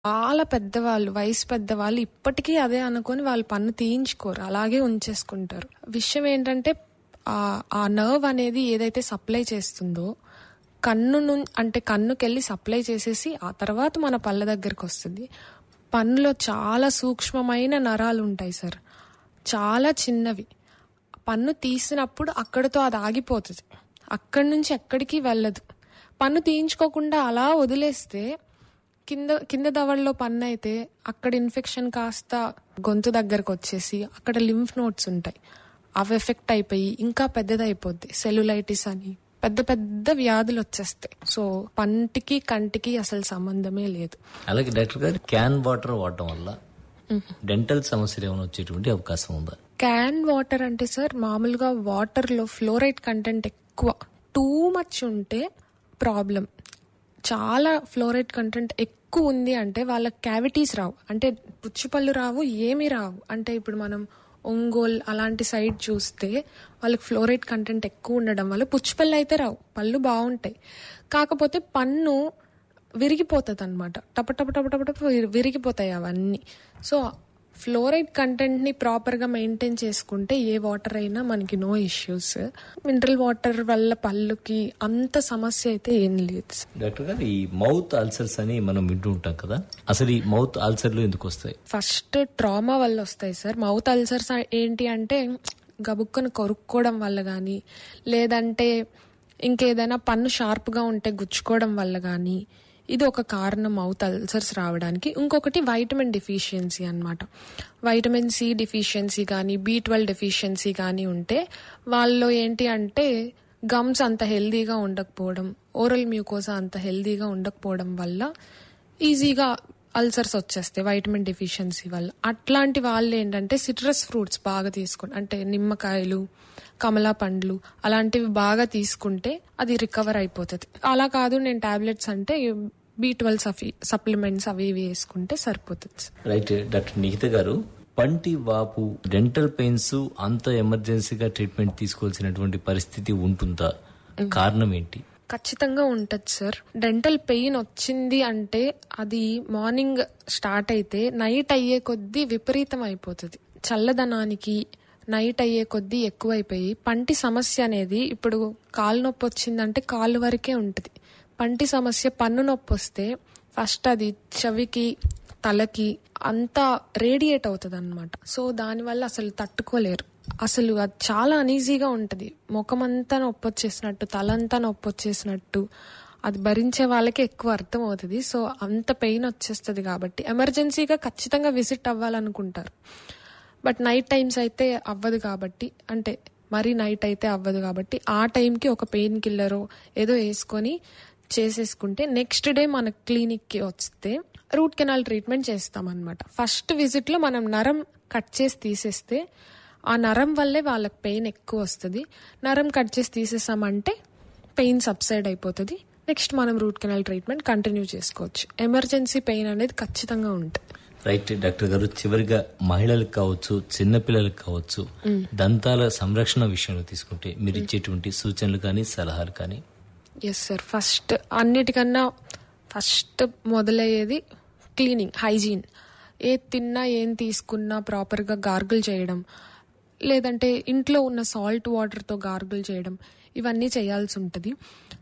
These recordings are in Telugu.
చాలా పెద్దవాళ్ళు వయసు పెద్దవాళ్ళు ఇప్పటికీ అదే అనుకొని వాళ్ళు పన్ను తీయించుకోరు అలాగే ఉంచేసుకుంటారు విషయం ఏంటంటే ఆ ఆ నర్వ్ అనేది ఏదైతే సప్లై చేస్తుందో కన్ను ను అంటే కన్నుకెళ్ళి సప్లై చేసేసి ఆ తర్వాత మన పళ్ళ దగ్గరికి వస్తుంది పన్నులో చాలా సూక్ష్మమైన నరాలు ఉంటాయి సార్ చాలా చిన్నవి పన్ను తీసినప్పుడు అక్కడితో అది ఆగిపోతుంది అక్కడి నుంచి ఎక్కడికి వెళ్ళదు పన్ను తీయించుకోకుండా అలా వదిలేస్తే కింద కింద దవడలో పన్ను అయితే అక్కడ ఇన్ఫెక్షన్ కాస్త గొంతు దగ్గరకు వచ్చేసి అక్కడ లింఫ్ నోట్స్ ఉంటాయి అవి ఎఫెక్ట్ అయిపోయి ఇంకా పెద్దదైపోద్ది సెల్యులైటిస్ అని పెద్ద పెద్ద వ్యాధులు వచ్చేస్తాయి సో పంటికి కంటికి అసలు సంబంధమే లేదు అలాగే డాక్టర్ గారు క్యాన్ వాటర్ వాడటం వల్ల డెంటల్ సమస్యలు ఏమైనా వచ్చేటువంటి అవకాశం ఉందా క్యాన్ వాటర్ అంటే సార్ మామూలుగా వాటర్లో ఫ్లోరైడ్ కంటెంట్ ఎక్కువ టూ మచ్ ఉంటే ప్రాబ్లం చాలా ఫ్లోరైడ్ కంటెంట్ ఎక్కువ ఉంది అంటే వాళ్ళకి క్యావిటీస్ రావు అంటే పుచ్చిపళ్ళు రావు ఏమీ రావు అంటే ఇప్పుడు మనం ఒంగోల్ అలాంటి సైడ్ చూస్తే వాళ్ళకి ఫ్లోరైడ్ కంటెంట్ ఎక్కువ ఉండడం వల్ల పుచ్చిపళ్ళు అయితే రావు పళ్ళు బాగుంటాయి కాకపోతే పన్ను విరిగిపోతుంది అనమాట టప టప టప టప టప విరి- విరిగిపోతాయి అవన్నీ సో ఫ్లోరైడ్ కంటెంట్ ని ప్రాపర్ గా మెయింటైన్ చేసుకుంటే ఏ వాటర్ అయినా మనకి నో ఇష్యూస్ మినరల్ వాటర్ వల్ల పళ్ళుకి అంత సమస్య అయితే ఏం లేదు డాక్టర్ గారు ఈ మౌత్ అల్సర్స్ అని మనం వింటూ ఉంటాం కదా అసలు ఈ మౌత్ అల్సర్లు ఎందుకు వస్తాయి ఫస్ట్ ట్రామా వల్ల వస్తాయి సార్ మౌత్ అల్సర్స్ ఏంటి అంటే గబుక్కను కొరుక్కోవడం వల్ల కానీ లేదంటే ఇంకేదైనా పన్ను షార్ప్గా ఉంటే గుచ్చుకోవడం వల్ల కానీ ఇది ఒక కారణం మౌత్ అల్సర్స్ రావడానికి ఇంకొకటి వైటమిన్ డిఫిషియన్సీ అన్నమాట వైటమిన్ సి డిఫిషియన్సీ కానీ బి ట్వెల్వ్ డెఫిషియన్సీ కానీ ఉంటే వాళ్ళలో ఏంటి అంటే గమ్స్ అంత హెల్దీగా ఉండకపోవడం ఓరల్ మ్యూకోసా అంత హెల్దీగా ఉండకపోవడం వల్ల ఈజీగా అల్సర్స్ వచ్చేస్తాయి వైటమిన్ డెఫిషియన్సీ వల్ల అట్లాంటి వాళ్ళు ఏంటంటే సిట్రస్ ఫ్రూట్స్ బాగా తీసుకుని అంటే నిమ్మకాయలు కమలా పండ్లు అలాంటివి బాగా తీసుకుంటే అది రికవర్ అయిపోతుంది అలా కాదు నేను టాబ్లెట్స్ అంటే బి ట్వెల్వ్ సప్లిమెంట్స్ అవి ఇవి వేసుకుంటే సరిపోతుంది రైట్ డాక్టర్ నిఖిత గారు పంటి వాపు డెంటల్ పెయిన్స్ అంత ఎమర్జెన్సీగా ట్రీట్మెంట్ తీసుకోవాల్సినటువంటి పరిస్థితి ఉంటుందా కారణం ఏంటి ఖచ్చితంగా ఉంటుంది సార్ డెంటల్ పెయిన్ వచ్చింది అంటే అది మార్నింగ్ స్టార్ట్ అయితే నైట్ అయ్యే కొద్దీ విపరీతం అయిపోతుంది చల్లదనానికి నైట్ అయ్యే కొద్దీ ఎక్కువైపోయి పంటి సమస్య అనేది ఇప్పుడు కాలు నొప్పి వచ్చిందంటే కాలు వరకే ఉంటుంది పంటి సమస్య పన్ను నొప్పి వస్తే ఫస్ట్ అది చెవికి తలకి అంతా రేడియేట్ అవుతుంది అనమాట సో దానివల్ల అసలు తట్టుకోలేరు అసలు అది చాలా అనీజీగా ఉంటుంది ముఖమంతా నొప్పి వచ్చేసినట్టు తలంతా నొప్పి వచ్చేసినట్టు అది భరించే వాళ్ళకి ఎక్కువ అర్థం అవుతుంది సో అంత పెయిన్ వచ్చేస్తుంది కాబట్టి ఎమర్జెన్సీగా ఖచ్చితంగా విజిట్ అవ్వాలనుకుంటారు బట్ నైట్ టైమ్స్ అయితే అవ్వదు కాబట్టి అంటే మరీ నైట్ అయితే అవ్వదు కాబట్టి ఆ టైంకి ఒక పెయిన్ కిల్లరో ఏదో వేసుకొని చేసేసుకుంటే నెక్స్ట్ డే మన క్లినిక్కి వస్తే రూట్ కెనాల్ ట్రీట్మెంట్ చేస్తామన్నమాట ఫస్ట్ విజిట్లో మనం నరం కట్ చేసి తీసేస్తే ఆ నరం వల్లే వాళ్ళకి పెయిన్ ఎక్కువ వస్తుంది నరం కట్ చేసి తీసేసామంటే పెయిన్ సబ్సైడ్ అయిపోతుంది నెక్స్ట్ మనం రూట్ కెనాల్ ట్రీట్మెంట్ కంటిన్యూ చేసుకోవచ్చు ఎమర్జెన్సీ పెయిన్ అనేది ఖచ్చితంగా ఉంటుంది రైట్ డాక్టర్ గారు చివరిగా మహిళలకు కావచ్చు చిన్నపిల్లలకు కావచ్చు దంతాల సంరక్షణ విషయంలో తీసుకుంటే మీరు ఇచ్చేటువంటి సూచనలు కానీ సలహాలు కానీ ఎస్ సార్ ఫస్ట్ అన్నిటికన్నా ఫస్ట్ మొదలయ్యేది క్లీనింగ్ హైజీన్ ఏది తిన్నా ఏం తీసుకున్నా ప్రాపర్గా గార్గుల్ చేయడం లేదంటే ఇంట్లో ఉన్న సాల్ట్ వాటర్తో గార్గుల్ చేయడం ఇవన్నీ చేయాల్సి ఉంటుంది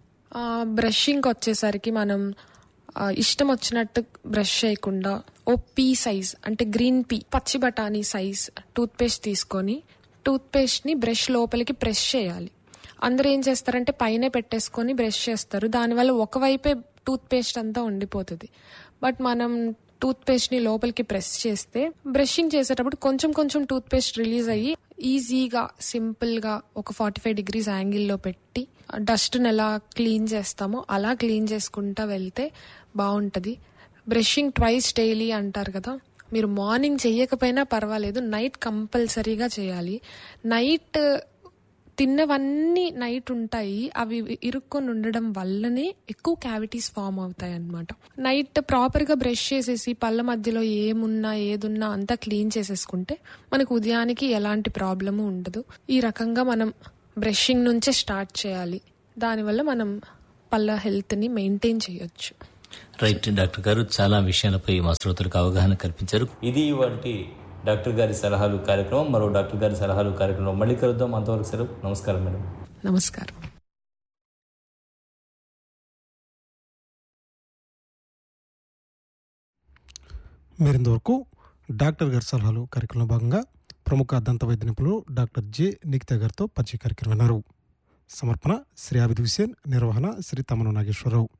బ్రషింగ్కి వచ్చేసరికి మనం ఆ, ఇష్టం వచ్చినట్టు బ్రష్ చేయకుండా ఓ పీ సైజ్ అంటే గ్రీన్ పీ పచ్చి బఠానీ సైజ్ టూత్ పేస్ట్ తీసుకొని టూత్ పేస్ట్ని బ్రష్ లోపలికి ప్రెస్ చేయాలి అందరూ ఏం చేస్తారంటే పైనే పెట్టేసుకొని బ్రష్ చేస్తారు దానివల్ల ఒకవైపే టూత్ పేస్ట్ అంతా ఉండిపోతుంది బట్ మనం టూత్ పేస్ట్ ని లోపలికి ప్రెస్ చేస్తే బ్రషింగ్ చేసేటప్పుడు కొంచెం కొంచెం టూత్ పేస్ట్ రిలీజ్ అయ్యి ఈజీగా సింపుల్ గా ఒక ఫార్టీ ఫైవ్ డిగ్రీస్ యాంగిల్లో పెట్టి డస్ట్ ఎలా క్లీన్ చేస్తామో అలా క్లీన్ చేసుకుంటా వెళ్తే బాగుంటది బ్రషింగ్ ట్వైస్ డైలీ అంటారు కదా మీరు మార్నింగ్ చెయ్యకపోయినా పర్వాలేదు నైట్ కంపల్సరీగా చేయాలి నైట్ తిన్నవన్నీ నైట్ ఉంటాయి అవి ఇరుక్కొని ఉండడం వల్లనే ఎక్కువ క్యావిటీస్ ఫామ్ అవుతాయి అన్నమాట నైట్ ప్రాపర్ గా బ్రష్ చేసేసి పళ్ళ మధ్యలో ఏమున్నా ఏదున్నా అంతా క్లీన్ చేసేసుకుంటే మనకు ఉదయానికి ఎలాంటి ప్రాబ్లము ఉండదు ఈ రకంగా మనం బ్రషింగ్ నుంచే స్టార్ట్ చేయాలి దానివల్ల మనం పళ్ళ హెల్త్ ని మెయింటైన్ చేయొచ్చు రైట్ డాక్టర్ గారు చాలా విషయాలపై మా శ్రోతలకు అవగాహన కల్పించారు ఇది వాటి డాక్టర్ గారి సలహాలు కార్యక్రమం మరో డాక్టర్ గారి సలహాలు కార్యక్రమం మళ్ళీ కలుద్దాం అంతవరకు సెలవు నమస్కారం మేడం నమస్కారం మీరింతవరకు డాక్టర్ గారి సలహాలు కార్యక్రమంలో భాగంగా ప్రముఖ దంత వైద్య నిపుణులు డాక్టర్ జె నిఖిత గారితో పరిచయ కార్యక్రమం విన్నారు సమర్పణ శ్రీ అభిద్ హుసేన్ నిర్వహణ శ్రీ తమను నాగేశ్వరరావు